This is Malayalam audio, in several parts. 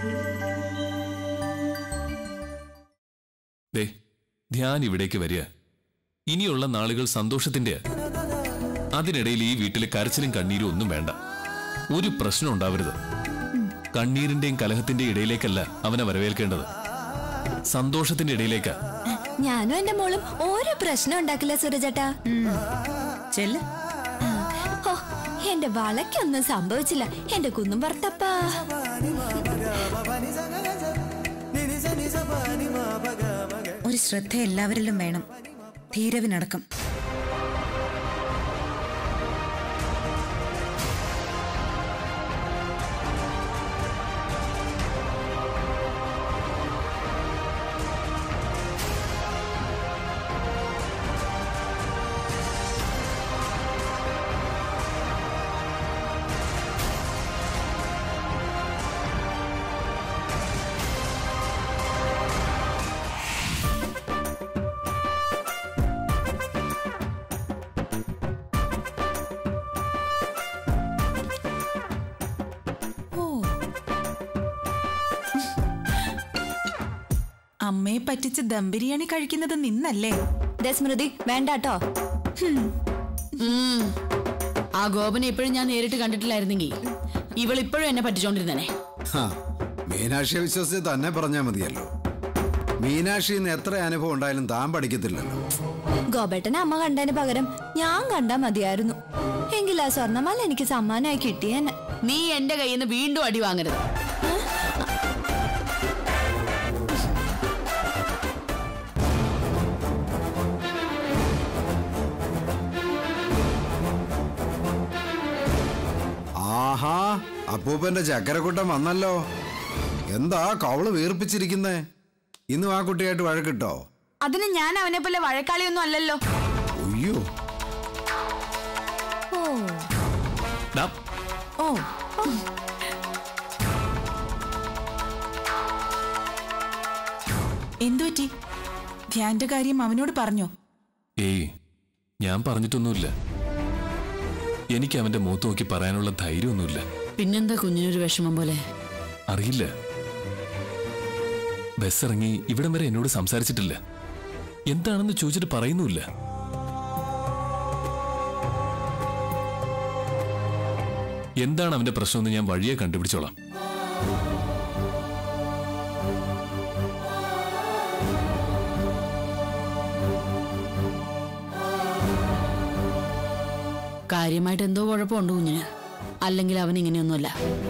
ദേ ധ്യാൻ ഇവിടേക്ക് വരിക ഇനിയുള്ള നാളുകൾ സന്തോഷത്തിന്റെ അതിനിടയിൽ ഈ വീട്ടിലെ കരച്ചിലും കണ്ണീരും ഒന്നും വേണ്ട ഒരു പ്രശ്നം ഉണ്ടാവരുത് കണ്ണീരിന്റെയും കലഹത്തിന്റെയും ഇടയിലേക്കല്ല അവനെ വരവേൽക്കേണ്ടത് സന്തോഷത്തിന്റെ ഇടയിലേക്കാ ഞാനും എന്റെ മോളും ഓരോ പ്രശ്നം ഉണ്ടാക്കില്ല സുരജേട്ടാ ചെല്ല് ഓ എന്റെ വളയ്ക്കൊന്നും സംഭവിച്ചില്ല എന്റെ കുന്നും ഭർത്തപ്പാ ഒരു ശ്രദ്ധ എല്ലാവരിലും വേണം ധീരവിനടക്കം അമ്മയെ പറ്റിച്ച് ദം ബിരിയാണി കഴിക്കുന്നത് നിന്നല്ലേ ദേ സ്മൃതി വേണ്ടാട്ടോ ഉം. ആ ഗോപനെ ഇപ്പോഴും ഞാൻ നേരിട്ട് കണ്ടിട്ടില്ലായിരുന്നെങ്കിൽ ഇവൾ ഇപ്പോഴും എന്നെ പറ്റിച്ചോണ്ടിരുന്നേ ഹാ, മീനാക്ഷിയെ വിശ്വസിച്ച് തന്നെ പറഞ്ഞാൽ മതിയല്ലോ മീനാക്ഷിന്ന് എത്ര അനുഭവം ഉണ്ടായാലും താൻ പഠിക്കത്തില്ലല്ലോ ഗോപേട്ടനെ അമ്മ കണ്ടതിന് പകരം ഞാൻ കണ്ടാ മതിയായിരുന്നു എങ്കിൽ ആ സ്വർണ്ണമാല എനിക്ക് സമ്മാനമായി കിട്ടിയേനെ നീ എന്റെ കയ്യിൽ നിന്ന് വീണ്ടും അടി വാങ്ങരുത് ആഹാ അപ്പൂപ്പന്റെ ചക്കരക്കുട്ടൻ വന്നല്ലോ എന്താ കവള് വീർപ്പിച്ചിരിക്കുന്നേ ഇന്നും ആ കുട്ടിയായിട്ട് വഴക്കിട്ടോ അതിന് ഞാൻ അവനെ പോലെ വഴക്കാളിയൊന്നും അല്ലല്ലോ അയ്യോ ഓ ഡാ, ഓ എന്തുപറ്റി ധ്യാന്റെ കാര്യം അവനോട് പറഞ്ഞോ ഏയ് ഞാൻ പറഞ്ഞിട്ടൊന്നുമില്ല എനിക്ക് അവന്റെ മുഖത്ത് നോക്കി പറയാനുള്ള ധൈര്യമൊന്നുമില്ല പിന്നെന്താ കുഞ്ഞിനൊരു വിഷമം പോലെ അറിയില്ല ബസ് ഇറങ്ങി ഇവിടം വരെ എന്നോട് സംസാരിച്ചിട്ടില്ല എന്താണെന്ന് ചോദിച്ചിട്ട് പറയുന്നുമില്ല എന്താണ് അവന്റെ പ്രശ്നമെന്ന് ഞാൻ വഴിയെ കണ്ടുപിടിച്ചോളാം കാര്യമായിട്ട് എന്തോ കുഴപ്പമുണ്ട് കുഞ്ഞിന് അല്ലെങ്കിൽ അവൻ ഇങ്ങനെയൊന്നുമല്ല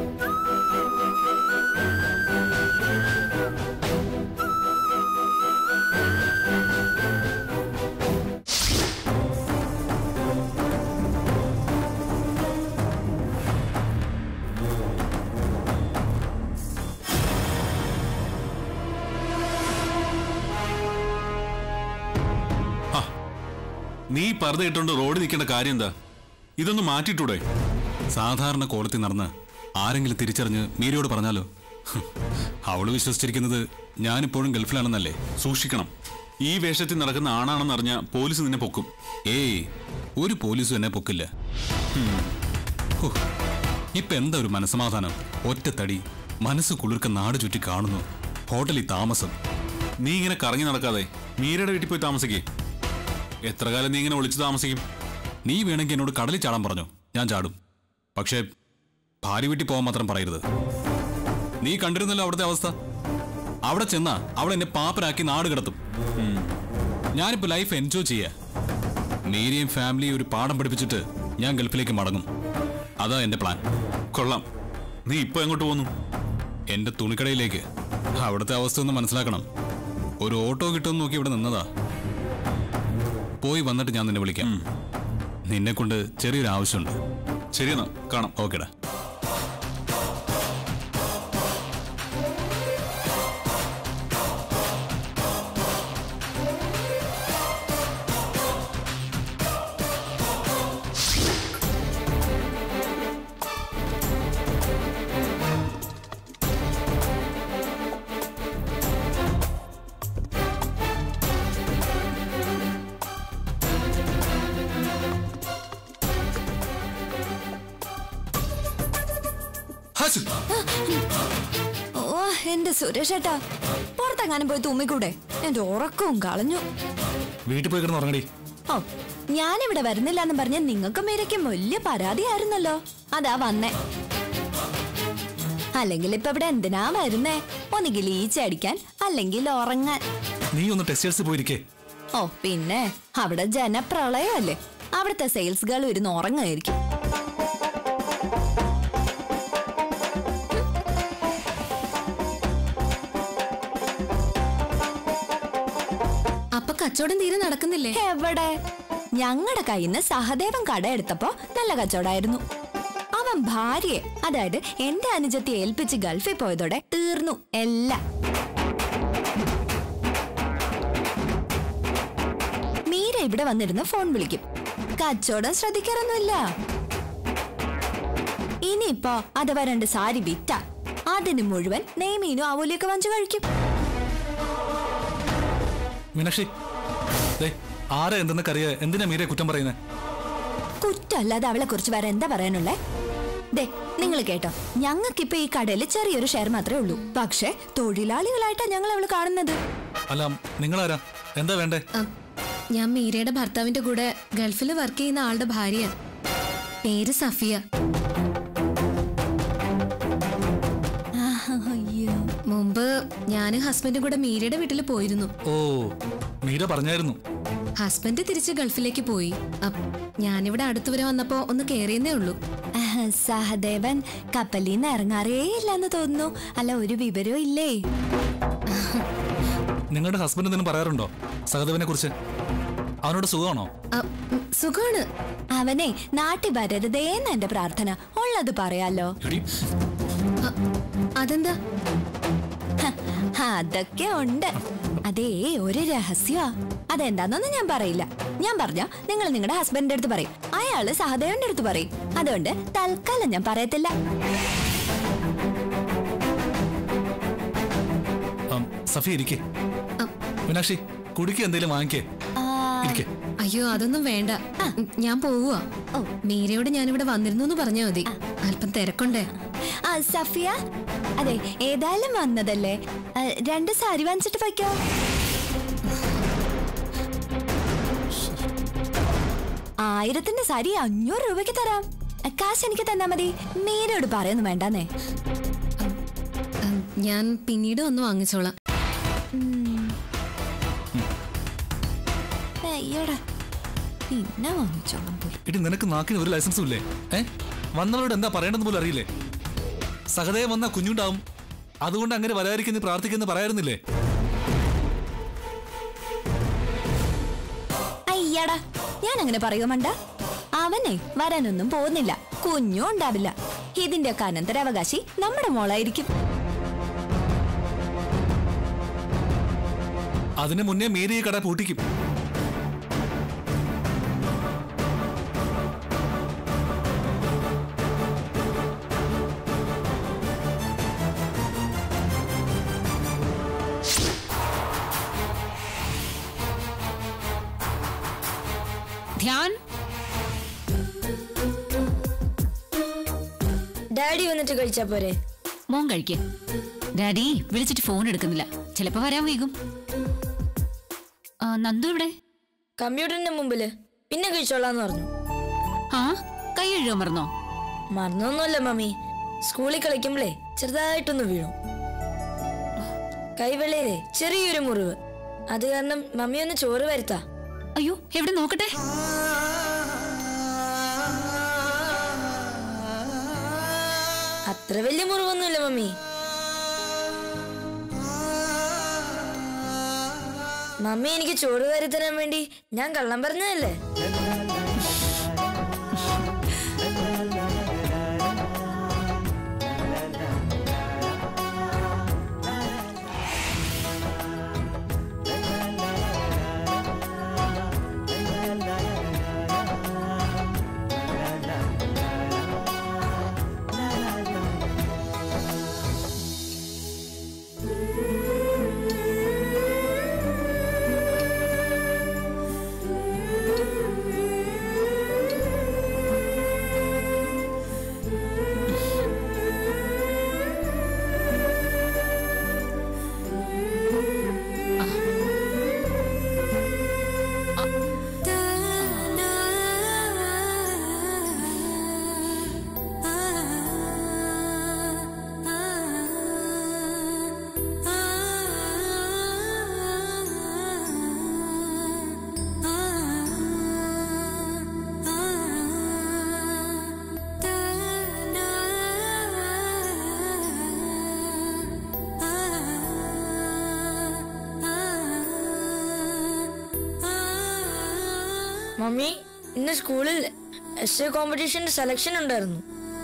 നീ പർദ്ദ ഇട്ടുകൊണ്ട് റോഡിൽ നിൽക്കേണ്ട കാര്യം എന്താ ഇതൊന്ന് മാറ്റിയിട്ടൂടെ സാധാരണ കോലത്തിൽ നടന്ന് ആരെങ്കിലും തിരിച്ചറിഞ്ഞ് മീരയോട് പറഞ്ഞാലോ ഹും, അവള് വിശ്വസിച്ചിരിക്കുന്നത് ഞാനിപ്പോഴും ഗൾഫിലാണെന്നല്ലേ സൂക്ഷിക്കണം ഈ വേഷത്തിൽ നടക്കുന്ന ആണാണെന്ന് അറിഞ്ഞ പോലീസ് നിന്നെ പൊക്കും ഏയ് ഒരു പോലീസും എന്നെ പൊക്കില്ല ഹും. ഹോ, ഇപ്പൊ എന്താ ഒരു മനസമാധാനം ഒറ്റത്തടി മനസ്സ് കുളിർക്ക നാട് ചുറ്റി കാണുന്നു ഹോട്ടലിൽ താമസം നീ ഇങ്ങനെ കറങ്ങി നടക്കാതെ മീരയുടെ വീട്ടിൽ പോയി താമസിക്കേ എത്ര കാലം നീ ഇങ്ങനെ ഒളിച്ചു താമസിക്കും നീ വേണമെങ്കിൽ എന്നോട് കടലിൽ ചാടാൻ പറഞ്ഞു ഞാൻ ചാടും പക്ഷേ ഭാര്യ വീട്ടിൽ പോകാൻ മാത്രം പറയരുത് നീ കണ്ടിരുന്നല്ലോ അവിടുത്തെ അവസ്ഥ അവിടെ ചെന്നാ അവൾ എന്നെ പാപ്പരാക്കി നാട് കിടത്തും ഉം. ഞാനിപ്പോ ലൈഫ് എൻജോയ് ചെയ്യാ മീരിയും ഫാമിലിയും ഒരു പാഠം പഠിപ്പിച്ചിട്ട് ഞാൻ ഗൾഫിലേക്ക് മടങ്ങും അതാ എന്റെ പ്ലാൻ കൊള്ളാം നീ ഇപ്പൊ എങ്ങോട്ട് പോന്നു എന്റെ തുണിക്കടയിലേക്ക് അവിടുത്തെ അവസ്ഥ ഒന്ന് മനസ്സിലാക്കണം ഒരു ഓട്ടോ കിട്ടുമെന്ന് നോക്കി ഇവിടെ നിന്നതാ പോയി വന്നിട്ട് ഞാൻ നിന്നെ വിളിക്കാം നിന്നെ കൊണ്ട് ചെറിയൊരു ആവശ്യമുണ്ട് ശരിയെന്നാ കാണാം ഓക്കേടാ ഓ എന്റെ സുരേഷേട്ടാ പുറത്തെങ്ങാനും പോയി തുമ്മിക്കൂടെ എന്റെ ഉറക്കവും കളഞ്ഞു വീട്ടിൽ പോയി കിടന്ന് ഉറങ്ങടി ഓ ഞാനിവിടെ വരുന്നില്ല എന്ന് പറഞ്ഞ നിങ്ങൾക്കും മീരയ്ക്കും വലിയ പരാതിയായിരുന്നല്ലോ അതാ വന്നേ അല്ലെങ്കിൽ ഇപ്പൊ ഇവിടെ എന്തിനാ വരുന്നേ ഒന്നുകിൽ ഈച്ച അടിക്കാൻ അല്ലെങ്കിൽ ഉറങ്ങാൻ നീ ഒന്ന് ടെക്സ്റ്റൈൽസിൽ പോയിരിക്കേ ഓ പിന്നെ അവിടെ ജനപ്രളയമല്ലേ അവിടുത്തെ സെയിൽസ് ഗേൾ ഇരുന്ന് ഉറങ്ങായിരിക്കും അപ്പൊ കച്ചവടം തീരെ നടക്കുന്നില്ലേ എവിടെ ഞങ്ങളുടെ കയ്യിൽ നിന്ന് സഹദേവൻ കട എടുത്തപ്പോ നല്ല കച്ചവടായിരുന്നു അവൻ ഭാര്യയെ അതായത് എന്റെ അനുജത്തെ ഏൽപ്പിച്ച് ഗൾഫിൽ പോയതോടെ തീർന്നു എല്ലാം മീര ഇവിടെ വന്നിരുന്ന് ഫോൺ വിളിക്കും കച്ചവടം ശ്രദ്ധിക്കാറൊന്നുമില്ല ഇനിയിപ്പോ അഥവാ രണ്ട് സാരി വിറ്റ അതിന് മുഴുവൻ നെയ്മീനും അവലിയൊക്കെ വാങ്ങിച്ചു കഴിക്കും മീനാക്ഷി ദേ ആരെ എന്തെന്നൊക്കെ എന്തിനാ മീരെ കുറ്റം പറയുന്നത് കുറ്റമല്ലാതെ അവളെ കുറിച്ച് വേറെ എന്താ പറയാനുള്ളേ ദേ നിങ്ങൾ കേട്ടോ ഞങ്ങൾക്കിപ്പോ ഈ കടയിൽ ചെറിയൊരു ഷെയർ മാത്രമേ ഉള്ളൂ പക്ഷെ തൊഴിലാളികളായിട്ടാ ഞങ്ങൾ അവള് കാണുന്നത് അല്ല നിങ്ങളാരാ എന്താ വേണ്ടേ അ, ഞാൻ മീരയുടെ ഭർത്താവിന്റെ കൂടെ ഗൾഫിൽ വർക്ക് ചെയ്യുന്ന ആളുടെ ഭാര്യ പേര് സഫിയ അയ്യോ മുമ്പ് ഞാനും ഹസ്ബൻഡും കൂടെ മീരയുടെ വീട്ടിൽ പോയിരുന്നു ഓ മീര പറഞ്ഞായിരുന്നു ഹസ്ബൻഡ് തിരിച്ച് ഗൾഫിലേക്ക് പോയി അപ്പ് ഞാനിവിടെ അടുത്ത് വരെ വന്നപ്പോ ഒന്ന് കേറിയെന്നേ ഉള്ളൂ ആഹ്, സഹദേവൻ കപ്പലിൽ നിന്ന് ഇറങ്ങാറേ ഇല്ലെന്ന് തോന്നുന്നു അല്ല ഒരു വിവരവും ഇല്ലേ നിങ്ങളുടെ ഹസ്ബൻഡ് എന്തെങ്കിലും പറയാറുണ്ടോ സഹദേവനെ കുറിച്ച് അവനോട് സുഖമാണോ അ, ഉം, സുഖാണ് അവനെ നാട്ടിൽ വരരുതേന്ന് എന്റെ പ്രാർത്ഥന ഉള്ളത് പറയാലോ എടി, അ, അതെന്താ ഹ, അതൊക്കെ ഉണ്ട് അതേ ഒരു രഹസ്യ അതെന്താന്നൊന്നും ഞാൻ പറയില്ല ഞാൻ പറഞ്ഞ നിങ്ങൾ നിങ്ങളുടെ ഹസ്ബൻഡിന്റെ അടുത്ത് പറയും അയാള് സഹദേവന്റെ അടുത്ത് പറയും അതുകൊണ്ട് തൽക്കാലം ഞാൻ പറയത്തില്ല ആം, സഫി ഇരിക്കേ അ, മീനാക്ഷി കുടിക്ക് എന്തെങ്കിലും വാങ്ങിക്കേ ആ, ഇരിക്കേ അയ്യോ അതൊന്നും വേണ്ട ഉം, ഞാൻ പോവുക ഓ. മീരയോട് ഞാനിവിടെ വന്നിരുന്നു എന്ന് പറഞ്ഞാൽ മതി അല്പം തിരക്കുണ്ടേ ആ സഫിയ അതെ ഏതായാലും വന്നതല്ലേ ആ, രണ്ട് സാരി വാങ്ങിച്ചിട്ട് വയ്ക്കോ ആയിരത്തിന്റെ സാരി അഞ്ഞൂറ് രൂപയ്ക്ക് തരാം ആ, കാശ് എനിക്ക് തന്നാ മതി മീരയോട് പറയൊന്നും വേണ്ടാന്നേ ഉം, ഞാൻ പിന്നീട് വന്ന് വാങ്ങിച്ചോളാം അയ്യോടാ പിന്നെ വാങ്ങിച്ചോളാം പോയി ഇടി നിനക്ക് നാക്കിന് ഒരു ലൈസൻസും ഇല്ലേ ഏ വന്നവരോട് എന്താ പറയേണ്ടെന്ന് പോലും അറിയില്ലേ സഹദേവൻ വന്നാ കുഞ്ഞുണ്ടാവും അതുകൊണ്ട് അങ്ങനെ വരാതിരിക്കുന്ന പ്രാർത്ഥിക്കുന്ന പറയാറുന്നില്ലേ അയ്യടാ ഞാൻ അങ്ങനെ പറയുമോ മണ്ട അവനെ വരാനൊന്നും പോകുന്നില്ല കുഞ്ഞും ഉണ്ടാവില്ല ഇതിന്റെയൊക്കെ അനന്തരാവകാശി നമ്മുടെ മോളായിരിക്കും അതിന് മുന്നേ മീരി ഈ കട പൂട്ടിക്കും ധ്യാൻ ഡാഡി വന്നിട്ട് കഴിച്ചാ പോരെ മോൻ കഴിക്ക് ഡാഡി വിളിച്ചിട്ട് ഫോൺ എടുക്കുന്നില്ല ചിലപ്പോ വരാൻ വൈകും ആ, നന്ദു ഇവിടെ കമ്പ്യൂട്ടറിന്റെ മുമ്പില് പിന്നെ കഴിച്ചോളാന്ന് പറഞ്ഞു ആ കൈ കഴുകാൻ മറന്നോ മറന്നൊന്നുമല്ല മമ്മി സ്കൂളിൽ കളിക്കുമ്പളേ ചെറുതായിട്ടൊന്ന് വീണു കൈവെള്ളയിലെ ചെറിയൊരു മുറിവ് അത് കാരണം മമ്മി ഒന്ന് ചോറ് വരുത്താ അയ്യോ എവിടെ നോക്കട്ടെ അത്ര വലിയ മുറിവൊന്നുമില്ല മമ്മി മമ്മി എനിക്ക് ചോറ് വരുത്തരാൻ വേണ്ടി ഞാൻ കള്ളം പറഞ്ഞതല്ലേ മമ്മി ഇന്ന് സ്കൂളിൽ എസ് എ കോമ്പറ്റീഷന്റെ സെലക്ഷൻ ഉണ്ടായിരുന്നു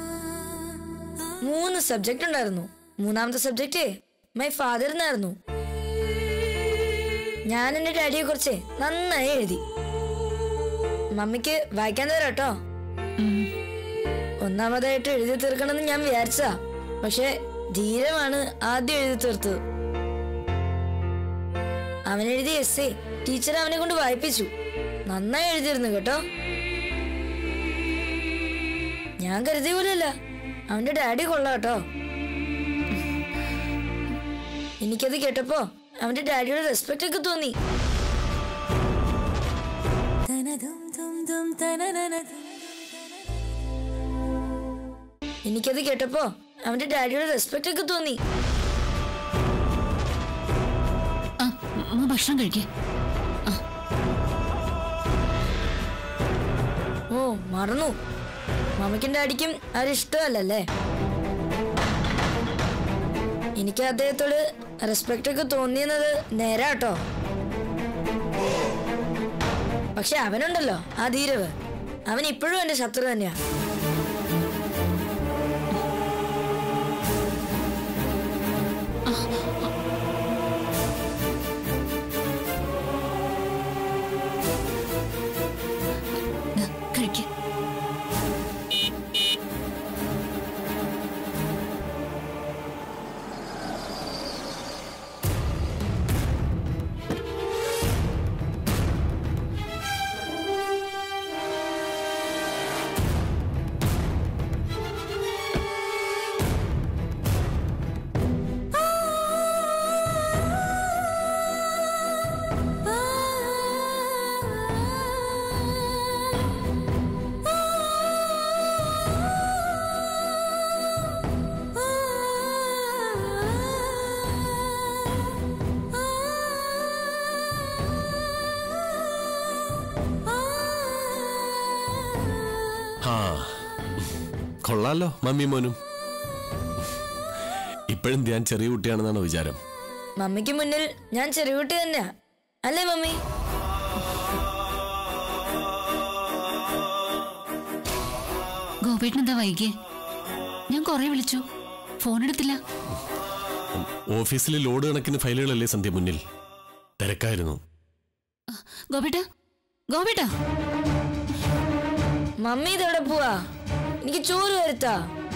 മൂന്ന് സബ്ജക്റ്റ് ഉണ്ടായിരുന്നു മൂന്നാമത്തെ സബ്ജക്റ്റ് മൈ ഫാദർ എന്നായിരുന്നു ഞാൻ എന്റെ ഡാഡിയെ കുറിച്ച് നന്നായി എഴുതി മമ്മിക്ക് വായിക്കാൻ തരാം കേട്ടോ ഒന്നാമതായിട്ട് എഴുതി തീർക്കണമെന്ന് ഞാൻ വിചാരിച്ചതാ പക്ഷെ ധീരമാണ് ആദ്യം എഴുതി തീർത്തത് അവൻ എഴുതിയ എസ് എ ടീച്ചർ അവനെ കൊണ്ട് വായിപ്പിച്ചു നന്നായി എഴുതിയിരുന്നു കേട്ടോ ഞാൻ കരുതിയ പോലെയല്ല അവന്റെ ഡാഡി കൊള്ളാം കേട്ടോ എനിക്കത് കേട്ടപ്പോ അവന്റെ ഡാഡിയുടെ റെസ്പെക്ട് ഒക്കെ തോന്നി എനിക്കത് കേട്ടപ്പോ അവന്റെ ഡാഡിയുടെ റെസ്പെക്ട് ഒക്കെ തോന്നി ആ ഉമ്മ ഭക്ഷണം കഴിക്കേ ഓ മറന്നു മമ്മയ്ക്കും ഡാഡിക്കും അവരിഷ്ടമല്ലല്ലേ എനിക്ക് അദ്ദേഹത്തോട് റെസ്പെക്ട് ഒക്കെ തോന്നിയെന്നത് നേരാട്ടോ പക്ഷെ അവനുണ്ടല്ലോ ആ ധീരവ് അവൻ ഇപ്പോഴും എന്റെ ശത്രു തന്നെയാ കഴിക്കേ ആ കൊള്ളാലോ മമ്മി മോനും ഇപ്പോഴും ഞാൻ ചെറിയ കുട്ടിയാണെന്നാണോ വിചാരം മമ്മിക്ക് മുന്നിൽ ഞാൻ ചെറിയ കുട്ടി തന്നെയാ അല്ലേ മമ്മി ഗോപേട്ടൻ എന്താ വൈകിയേ ഞാൻ കുറെ വിളിച്ചു ഫോൺ എടുത്തില്ല ഓഫീസിൽ ലോഡ് കണക്കിന് ഫയലുകളല്ലേ സന്ധ്യ മുന്നിൽ തിരക്കായിരുന്നു ഗോപേട്ട ഗോപേട്ട മമ്മി ഇതെവിടെ പോവാ എനിക്ക് ചോറ് വരുത്താ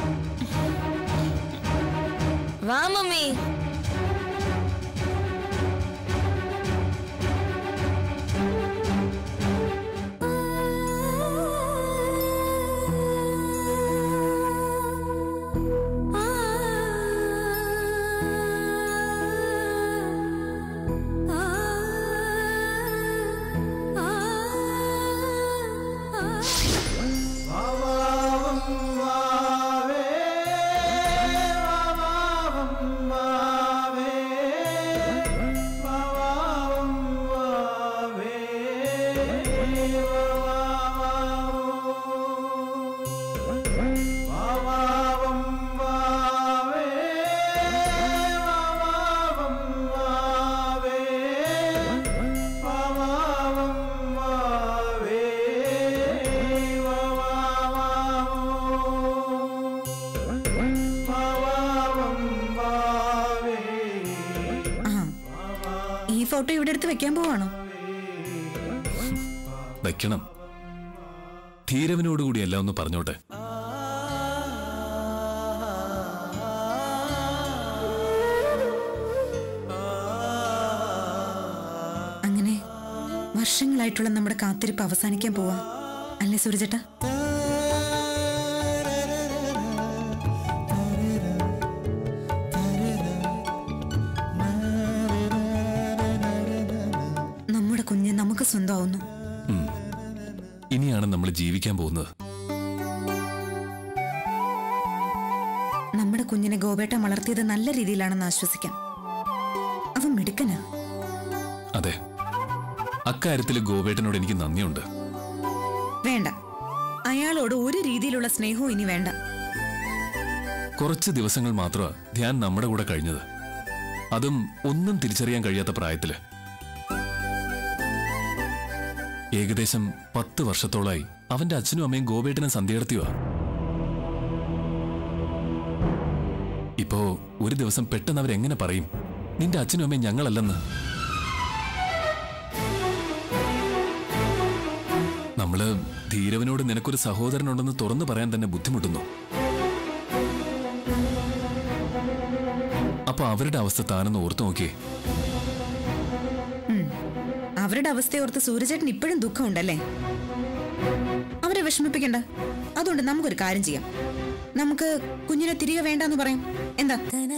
വാ മമ്മി ആ ഈ ഫോട്ടോ ഇവിടെ എടുത്ത് വെക്കാൻ പോവാണോ വയ്ക്കണം ധീരവനോടുകൂടി എല്ലാം ഒന്ന് പറഞ്ഞോട്ടെ അങ്ങനെ വർഷങ്ങളായിട്ടുള്ള നമ്മുടെ കാത്തിരിപ്പ് അവസാനിക്കാൻ പോവാ അല്ലേ സൂരജേട്ടാ നമ്മുടെ കുഞ്ഞ് നമുക്ക് സ്വന്തമാവുന്നു ഉം. ഇനിയാണ് നമ്മൾ ജീവിക്കാൻ പോകുന്നത് നമ്മുടെ കുഞ്ഞിനെ ഗോപേട്ട വളർത്തിയത് നല്ല രീതിയിലാണെന്ന് ആശ്വസിക്കാം അവൻ മിടുക്കനാ അതെ അക്കാര്യത്തിൽ ഗോപേട്ടനോട് എനിക്ക് നന്ദിയുണ്ട് വേണ്ട അയാളോട് ഒരു രീതിയിലുള്ള സ്നേഹവും ഇനി വേണ്ട കുറച്ച് ദിവസങ്ങൾ മാത്രമാണ് ധ്യാൻ നമ്മുടെ കൂടെ കഴിഞ്ഞത് അതും ഒന്നും തിരിച്ചറിയാൻ കഴിയാത്ത പ്രായത്തില് ഏകദേശം പത്ത് വർഷത്തോളായി അവന്റെ അച്ഛനും അമ്മയും ഗോപേട്ടനെ സന്ധ്യടത്തിയുവാ ഇപ്പോ ഒരു ദിവസം പെട്ടെന്ന് അവരെങ്ങനെ പറയും നിന്റെ അച്ഛനും അമ്മയും ഞങ്ങളല്ലെന്ന് നമ്മള് ധീരവനോട് നിനക്കൊരു സഹോദരനുണ്ടെന്ന് തുറന്നു പറയാൻ തന്നെ ബുദ്ധിമുട്ടുന്നു അപ്പൊ അവരുടെ അവസ്ഥ താനെന്ന് ഓർത്തു നോക്കിയേ അവരുടെ അവസ്ഥയോർത്ത് സൂര്യചേട്ടൻ ഇപ്പോഴും ദുഃഖമുണ്ടല്ലേ അവരെ വിഷമിപ്പിക്കണ്ട അതുകൊണ്ട് നമുക്കൊരു കാര്യം ചെയ്യാം നമുക്ക് കുഞ്ഞിനെ തിരികെ വേണ്ടെന്ന് പറയാം എന്താ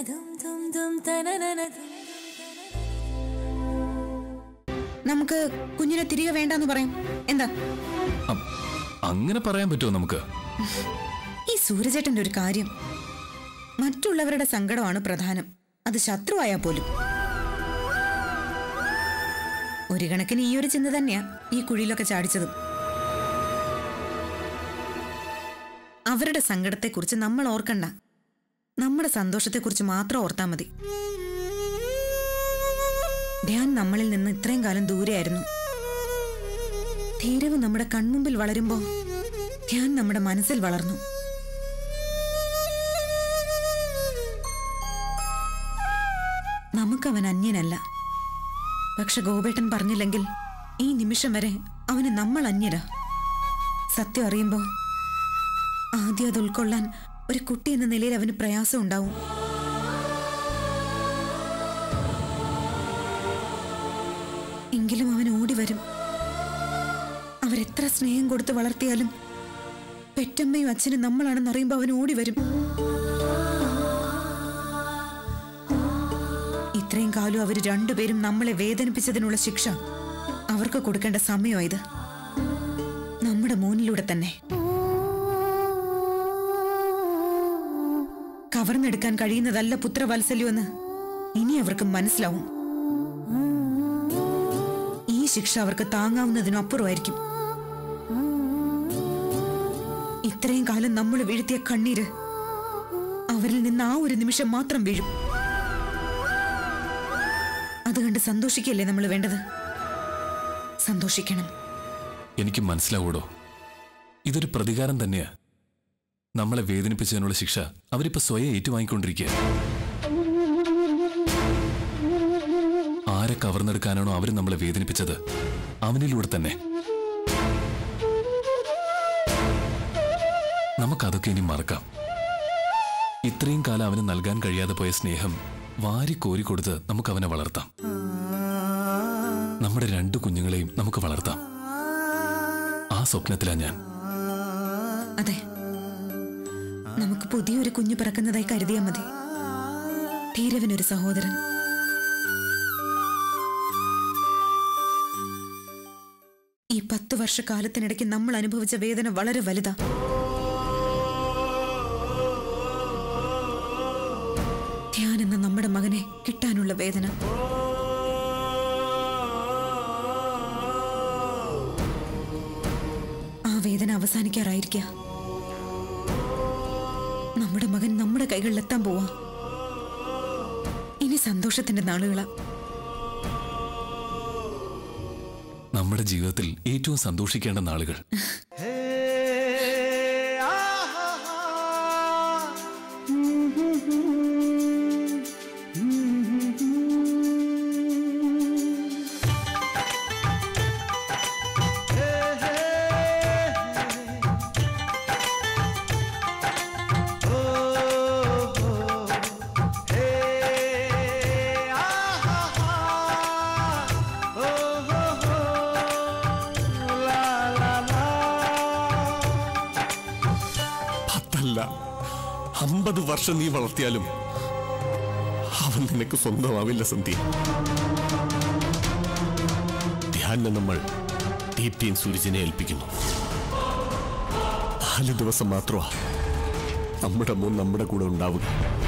നമുക്ക് കുഞ്ഞിനെ തിരികെ വേണ്ടെന്ന് പറയാം എന്താ അ- അങ്ങനെ പറയാൻ പറ്റുമോ നമുക്ക് ഈ സൂര്യചേട്ടന്റെ ഒരു കാര്യം മറ്റുള്ളവരുടെ സങ്കടമാണ് പ്രധാനം അത് ശത്രുവായാൽ പോലും ഒരു കണക്കിന് ഈ ഒരു ചിന്ത തന്നെയാ ഈ കുഴിയിലൊക്കെ ചാടിച്ചതും അവരുടെ സങ്കടത്തെക്കുറിച്ച് നമ്മൾ ഓർക്കണ്ട നമ്മുടെ സന്തോഷത്തെക്കുറിച്ച് മാത്രം ഓർത്താൽ മതി ധ്യാൻ നമ്മളിൽ നിന്ന് ഇത്രയും കാലം ദൂരെയായിരുന്നു ധീരവ് നമ്മുടെ കൺമുമ്പിൽ വളരുമ്പോ ധ്യാൻ നമ്മുടെ മനസ്സിൽ വളർന്നു നമുക്കവൻ അന്യനല്ല പക്ഷെ ഗോപേട്ടൻ പറഞ്ഞില്ലെങ്കിൽ ഈ നിമിഷം വരെ അവന് നമ്മൾ അന്യരാ സത്യം അറിയുമ്പോ ആദ്യം അത് ഉൾക്കൊള്ളാൻ ഒരു കുട്ടി എന്ന നിലയിൽ അവന് പ്രയാസം ഉണ്ടാവും എങ്കിലും അവൻ ഓടി വരും അവരെത്ര സ്നേഹം കൊടുത്ത് വളർത്തിയാലും പെറ്റമ്മയും അച്ഛനും നമ്മളാണെന്ന് അറിയുമ്പോൾ അവൻ ഓടി വരും ഇത്രയും കാലം അവർ രണ്ടുപേരും നമ്മളെ വേദനിപ്പിച്ചതിനുള്ള ശിക്ഷ അവർക്ക് കൊടുക്കേണ്ട സമയമായത് നമ്മുടെ മോനിലൂടെ തന്നെ കവർന്നെടുക്കാൻ കഴിയുന്നതല്ല പുത്രവാത്സല്യമെന്ന് ഇനി അവർക്ക് മനസ്സിലാവും ഈ ശിക്ഷ അവർക്ക് താങ്ങാവുന്നതിനും അപ്പുറമായിരിക്കും ഇത്രയും കാലം നമ്മൾ വീഴ്ത്തിയ കണ്ണീര് അവരിൽ നിന്ന് ആ ഒരു നിമിഷം മാത്രം വീഴും അതുകൊണ്ട് സന്തോഷിക്കല്ലേ നമ്മൾ വേണ്ടത് സന്തോഷിക്കണം എനിക്ക് മനസ്സിലാവൂടോ ഇതൊരു പ്രതികാരം തന്നെയാ നമ്മളെ വേദനിപ്പിച്ചതിനുള്ള ശിക്ഷ അവരിപ്പോ സ്വയം ഏറ്റുവാങ്ങിക്കൊണ്ടിരിക്കുക ആരെ കവർന്നെടുക്കാനാണോ അവർ നമ്മളെ വേദനിപ്പിച്ചത് അവനിലൂടെ തന്നെ നമുക്കതൊക്കെ ഇനി മറക്കാം ഇത്രയും കാലം അവന് നൽകാൻ കഴിയാതെ പോയ സ്നേഹം വാരി കോരി കൊടുത്ത് നമുക്ക് അവനെ വളർത്താം നമ്മുടെ രണ്ടു കുഞ്ഞുങ്ങളെയും നമുക്ക് വളർത്താം ആ സ്വപ്നത്തിലാ ഞാൻ അതെ നമുക്ക് പുതിയൊരു കുഞ്ഞു പിറക്കുന്നതായി കരുതിയാൽ മതി ധീരവനൊരു സഹോദരൻ ഈ പത്ത് വർഷക്കാലത്തിനിടയ്ക്ക് നമ്മൾ അനുഭവിച്ച വേദന വളരെ വലുതാ ധ്യാൻ എന്ന നമ്മുടെ മകനെ കിട്ടാനുള്ള വേദന ആ വേദന അവസാനിക്കാറായിരിക്ക നമ്മുടെ മകൻ നമ്മുടെ കൈകളിലെത്താൻ പോവാ ഇനി സന്തോഷത്തിന്റെ നാളുകളാ നമ്മുടെ ജീവിതത്തിൽ ഏറ്റവും സന്തോഷിക്കേണ്ട നാളുകൾ പത്തല്ല അമ്പത് വർഷം നീ വളർത്തിയാലും അവൻ നിനക്ക് സ്വന്തമാവില്ല സന്ധ്യ ധ്യാനെ നമ്മൾ ദീപ്തിയും സൂര്യനെ ഏൽപ്പിക്കുന്നു നാല് ദിവസം മാത്രമാ നമ്മുടെ മോൻ നമ്മുടെ കൂടെ ഉണ്ടാവുക